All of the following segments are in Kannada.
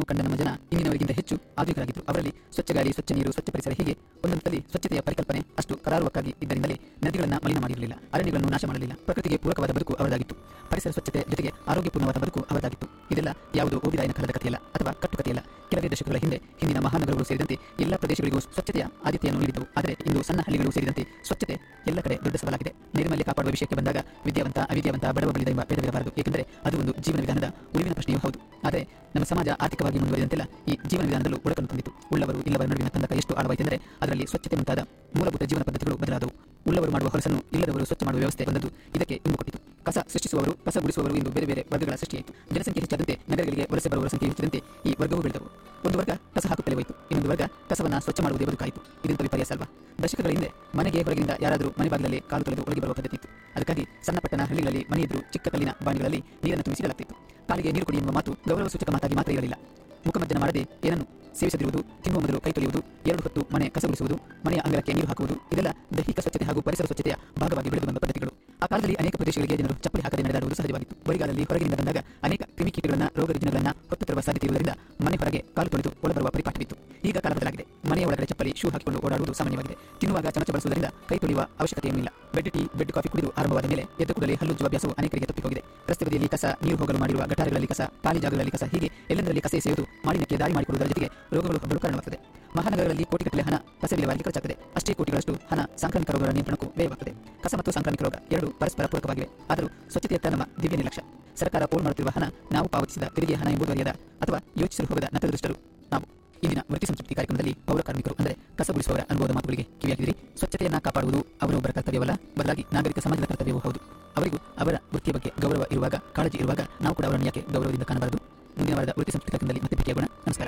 ಕಂಡ ನಮ್ಮ ಜನ ಇಂದಿನವರಿಗಿಂತ ಹೆಚ್ಚು ಆಧುನಿಕರಾಗಿದ್ದರು ಅವರಲ್ಲಿ ಸ್ವಚ್ಛ ಗಾಳಿ ಸ್ವಚ್ಛ ನೀರು ಸ್ವಚ್ಛ ಪರಿಸರ ಹೀಗೆ ಒಂದೊಂದರಲ್ಲಿ ಸ್ವಚ್ಛತೆಯ ಪರಿಕಲ್ಪನೆ ಅಷ್ಟು ಕರಾರುವಕ್ಕಾಗಿ ಇದ್ದರಿಂದಲೇ ನದಿಗಳನ್ನು ಮಲಿನ ಮಾಡಿರಲಿಲ್ಲ ಅರಣ್ಯಗಳನ್ನು ನಾಶ ಮಾಡಲಿಲ್ಲ ಪ್ರಕೃತಿಗೆ ಪೂರಕವಾದ ಬದುಕು ಅವರದಾಗಿತ್ತು ಪರಿಸರ ಸ್ವಚ್ಛತೆ ಜೊತೆಗೆ ಆರೋಗ್ಯಪೂರ್ಣವಾದ ಬದುಕು ಅವರದಾಗಿತ್ತು ಇದೆಲ್ಲ ಯಾವುದೋ ಓಬಿರಾಯನ ಕಾಲದ ಕಥೆಯಲ್ಲ ಅಥವಾ ಕಟ್ಟುಕಥೆಯಲ್ಲ ಕೆಲವೇ ದಶಕಗಳ ಹಿಂದೆ ಹಿಂದಿನ ಮಹಾನಗರಗಳು ಸೇರಿದಂತೆ ಎಲ್ಲ ಪ್ರದೇಶಗಳಿಗೂ ಸ್ವಚ್ಛತೆಯ ಆದ್ಯತೆಯನ್ನು ನೀಡಿದ್ದವು ಆದರೆ ಇಂದು ಸಣ್ಣ ಹಳ್ಳಿಗಳು ಸೇರಿದಂತೆ ಸ್ವಚ್ಛತೆ ಎಲ್ಲ ಕಡೆ ದೊಡ್ಡ ಸವಾಲಾಗಿದೆ ನೈರ್ಮಲ್ಯ ಕಾಪಾಡುವ ವಿಷಯಕ್ಕೆ ಬಂದಾಗ ವಿದ್ಯಾವಂತ ಅವಿದ್ಯಾವಂತ ಬಡವ ಬಲಿದ ಎಂಬ ಭೇದವಿರಬಾರದು ಏಕೆಂದರೆ ಅದು ಒಂದು ಜೀವನ ವಿಧಾನದ ಉಳಿವಿನ ಪ್ರಶ್ನೆಯೂ ಹೌದು ಆದರೆ ನಮ್ಮ ಸಮಾಜ ಆರ್ಥಿಕವಾಗಿ ಮುಂದುವರಿದಂತೆಲ್ಲ ಈ ಜೀವನ ವಿಧಾನದಲ್ಲೂ ಒಳಕನ್ನು ತಂದಿತು ಉಳ್ಳವರು ಇಲ್ಲವರ ನಡುವಿನ ಕಂದಕ ಎಷ್ಟು ಆಳವಾಯಿತೆಂದರೆ ಅದರಲ್ಲಿ ಸ್ವಚ್ಛತೆ ಮುಂತಾದ ಮೂಲಭೂತ ಜೀವನ ಪದ್ಧತಿಗಳು ಬದಲಾದವು ಉಳ್ಳವರು ಮಾಡುವ ಹೊಲಸನ್ನು ಇಲ್ಲದವರು ಸ್ವಚ್ಛ ಮಾಡುವ ವ್ಯವಸ್ಥೆ ಬಂದದ್ದು ಇದಕ್ಕೆ ಇಂಬು ಕೊಟ್ಟಿತು ಕಸ ಸೃಷ್ಟಿಸುವವರು ಕಸ ಗುಡಿಸುವವರು ಎಂದು ಬೇರೆ ಬೇರೆ ವರ್ಗಗಳ ಸೃಷ್ಟಿಯಾಯಿತು ಜನಸಂಖ್ಯೆ ಹೆಚ್ಚಾದಂತೆ ನಗರಗಳಿಗೆ ವಲಸೆ ಬರುವವರ ಸಂಖ್ಯೆ ಹೆಚ್ಚಿದಂತೆ ಈ ವರ್ಗವು ಬೆಳೆದವು ಒಂದು ವರ್ಗ ಕಸ ಹಾಕುತ್ತಲೇ ಹೋಯಿತು ಇನ್ನೊಂದು ವರ್ಗ ಕಸವನ್ನ ಸ್ವಚ್ಛ ಮಾಡುವುದೇ ಬದುಕಾಯಿತು ಇದೆಂತ ವಿಪರ್ಯಾಸ ಅಲ್ವಾ ದಶಕಗಳ ಹಿಂದೆ ಮನೆಗೆ ಹೊರಗಿನಿಂದ ಯಾರಾದರೂ ಮನೆ ಬಾಗಿಲಲ್ಲಿ ಕಾಲು ತೊಳೆದು ಒಳಗೆ ಬರುವ ಪದ್ಧತಿ ಇತ್ತು ಅದಕ್ಕಾಗಿ ಸಣ್ಣ ಪಟ್ಟಣ ಹಳ್ಳಿಗಳಲ್ಲಿ ಮನೆ ಎದುರು ಚಿಕ್ಕ ಕಲ್ಲಿನ ಬಾಣಿಗಳಲ್ಲಿ ನೀರನ್ನು ತುಂಬಿಸಿಡಲಾಗ್ತಿತ್ತು ಕಾಲಿಗೆ ನೀರು ಕೊಡಿ ಎಂಬ ಮಾತು ಗೌರವ ಸೂಚಕ ಮಾತಾಗಿ ಮಾತ್ರ ಇರಲಿಲ್ಲ ಮುಖಮಜ್ಜನ ಮಾಡದೆ ಏನನ್ನು ಸೇವಿಸದಿರುವುದು ತಿನ್ನುವ ಮೊದಲು ಕೈ ತೊಳೆಯುವುದು ಎರಡು ಹೊತ್ತು ಮನೆ ಕಸಗುಡಿಸುವುದು ಮನೆಯ ಅಂಗಳಕ್ಕೆ ನೀರು ಹಾಕುವುದು ಇದೆಲ್ಲ ದೈಹಿಕ ಸ್ವಚ್ಛತೆ ಹಾಗೂ ಪರಿಸರ ಸ್ವಚ್ಛತೆಯ ಭಾಗವಾಗಿ ಬೆಳೆದು ಬಂದ ಪದ್ಧತಿಗಳು ಆ ಕಾಲದಲ್ಲಿ ಅನೇಕ ಪ್ರದೇಶಗಳಿಗೆ ಜನರು ಚಪ್ಪಲಿ ಹಾಕದೆ ನಡೆದಾಡುವುದು ಸಹಜವಾಗಿತ್ತು ಬರಿಗಾಲಲ್ಲಿ ಹೊರಗಿನಿಂದ ಬಂದಾಗ ಅನೇಕ ಕ್ರಿಮಿಕೀಟಗಳನ್ನ ರೋಗ ರುಜಿನಗಳನ್ನ ಹೊತ್ತು ತರುವ ಸಾಧ್ಯತೆ ಇರುವುದರಿಂದ ಮನೆ ಹೊರಗೆ ಕಾಲು ತೊಳೆದು ಒಳಬರುವ ಪರಿಪಾಠವಿತ್ತು ಈಗ ಕಾಲ ಬದಲಾಗಿದೆ ಮನೆಯ ಒಳಗಡೆ ಚಪ್ಪಲಿ ಶೂ ಹಾಕಿಕೊಂಡು ಓಡಾಡುವುದು ಸಾಮಾನ್ಯವಾಗಿದೆ ತಿನ್ನುವಾಗ ಚಮಚ ಬಳಸುವುದರಿಂದ ಕೈ ತೊಳೆಯುವ ಅವಶ್ಯಕತೆಯೇನಿಲ್ಲ ಬೆಡ್ ಟೀ ಬೆಡ್ ಕಾಫಿ ಕುಡಿದು ಆರಂಭವಾದ ಮೇಲೆ ಎದ್ದು ಕೂಡಲೇ ಹಲ್ಲುಜ್ಜುವ ಅಭ್ಯಾಸವು ಅನೇಕರಿಗೆ ತಪ್ಪಿಹೋಗಿದೆ ರಸ್ತೆ ಬದಿಯಲ್ಲಿ ಕಸ ನೀರು ಹೋಗಲು ಮಾಡಿರುವ ಗಟಾರಗಳಲ್ಲಿ ಕಸ ಖಾಲಿ ಜಾಗಗಳಲ್ಲಿ ಕಸ ಹೀಗೆ ಎಲ್ಲೆಂದರಲ್ಲಿ ಕಸ ಎಸೆಯುವುದು ಮಾಲಿನ್ಯಕ್ಕೆ ದಾರಿ ಮಾಡಿಕೊಡುವುದರ ಜೊತೆಗೆ ರೋಗಗಳು ಹಬ್ಬಲು ಕಾರಣವಾಗುತ್ತದೆ ಮಹಾನಗರಗಳಲ್ಲಿ ಕೋಟಿಗಟ್ಟಲೆ ಹಣ ಕಸ ವಿಲೇವಾರಿಗೆ ಖರ್ಚಾಗುತ್ತದೆ ಅಷ್ಟೇ ಕೋಟಿಗಳಷ್ಟು ಹಣ ಸಾಂಕ್ರಾಮಿಕ ರೋಗಗಳ ನಿಯಂತ್ರಣಕ್ಕೂ ವ್ಯಯವಾಗುತ್ತದೆ ಕಸ ಮತ್ತು ಸಾಂಕ್ರಾಮಿಕ ರೋಗ ಎರಡು ಪರಸ್ಪರ ಪೂರಕವಾಗಿವೆ ಆದರೂ ಸ್ವಚ್ಛತೆಯತ್ತ ನಮ್ಮ ದಿವ್ಯ ನಿರ್ಲಕ್ಷ್ಯ ಸರ್ಕಾರ ಪೋಲ್ ಮಾಡುತ್ತಿರುವ ಹಣ ನಾವು ಪಾವತಿಸಿದ ತೆರಿಗೆ ಹಣ ಎಂಬುದು ಅರಿಯದ ಅಥವಾ ಯೋಚಿಸಲು ಹೋಗದ ನತದೃಷ್ಟರು ನಾವು ಇಂದಿನ ವೃತ್ತಿ ಸಂಸ್ಕೃತಿ ಕಾರ್ಯಕ್ರಮದಲ್ಲಿ ಪೌರ ಕಾರ್ಮಿಕರು ಅಂದರೆ ಕಸ ಗುಡಿಸುವವರ ಅನುಭವದ ಮಾತುಗಳಿಗೆ ಕಿವಿಯಾಗಿರಿ ಸ್ವಚ್ಛತೆಯನ್ನ ಕಾಪಾಡುವುದು ಅವರೊಬ್ಬರ ಕರ್ತವ್ಯವಲ್ಲ ಬದಲಾಗಿ ನಾಗರಿಕ ಸಮಾಜದ ಕರ್ತವ್ಯವೂ ಹೌದು ಅವರಿಗೂ ಅವರ ವೃತ್ತಿಯ ಬಗ್ಗೆ ಗೌರವ ಇರುವಾಗ ಕಾಳಜಿ ಇರುವಾಗ ನಾವು ಕೂಡ ಅವರನ್ನು ಯಾಕೆ ಗೌರವದಿಂದ ಕಾಣಬಾರದು ಮುಂದಿನ ವಾರದ ವೃತ್ತಿ ಸಂಸ್ಕೃತಿ ಕಾರ್ಯಕ್ರಮದಲ್ಲಿ ಮತ್ತೆ ಭೇಟಿಯಾಗೋಣ ನಮಸ್ಕಾರ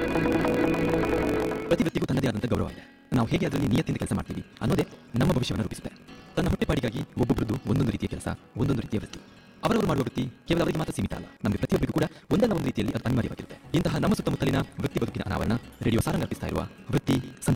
ಪ್ರತಿ ವ್ಯಕ್ತಿಗೂ ತನ್ನದೇ ಆದಂಥ ಗೌರವ ಇದೆ ನಾವು ಹೇಗೆ ಅದರಲ್ಲಿ ನಿಯತ್ತಿಂದ ಕೆಲಸ ಮಾಡ್ತೀವಿ ಅನ್ನೋದೇ ನಮ್ಮ ಭವಿಷ್ಯವನ್ನು ರೂಪಿಸುತ್ತೆ ತನ್ನ ಹೊಟ್ಟೆಪಾಡಿಗಾಗಿ ಒಬ್ಬೊಬ್ಬರದ್ದು ಒಂದೊಂದು ರೀತಿಯ ಕೆಲಸ ಒಂದೊಂದು ರೀತಿಯ ವೃತ್ತಿ ಅವರವರು ಮಾಡುವ ವೃತ್ತಿ ಕೇವಲ ಅವರಿಗೆ ಮಾತ್ರ ಸೀಮಿತ ಅಲ್ಲ ನಮಗೆ ಪ್ರತಿಯೊಬ್ಬರಿಗೂ ಕೂಡ ಒಂದಲ್ಲ ಒಂದು ರೀತಿಯಲ್ಲಿ ಅದು ಅನಿವಾರ್ಯವಾಗಿರುತ್ತೆ ಇಂತಹ ನಮ್ಮ ಸುತ್ತಮುತ್ತಲಿನ ವೃತ್ತಿ ಬದುಕಿನ ಅನಾವರಣ ರೇಡಿಯೋ ಸಾರಂಗ್ ಅರ್ಪಿಸ್ತಾ ಇರುವ ವೃತ್ತಿ ಸಂತೆ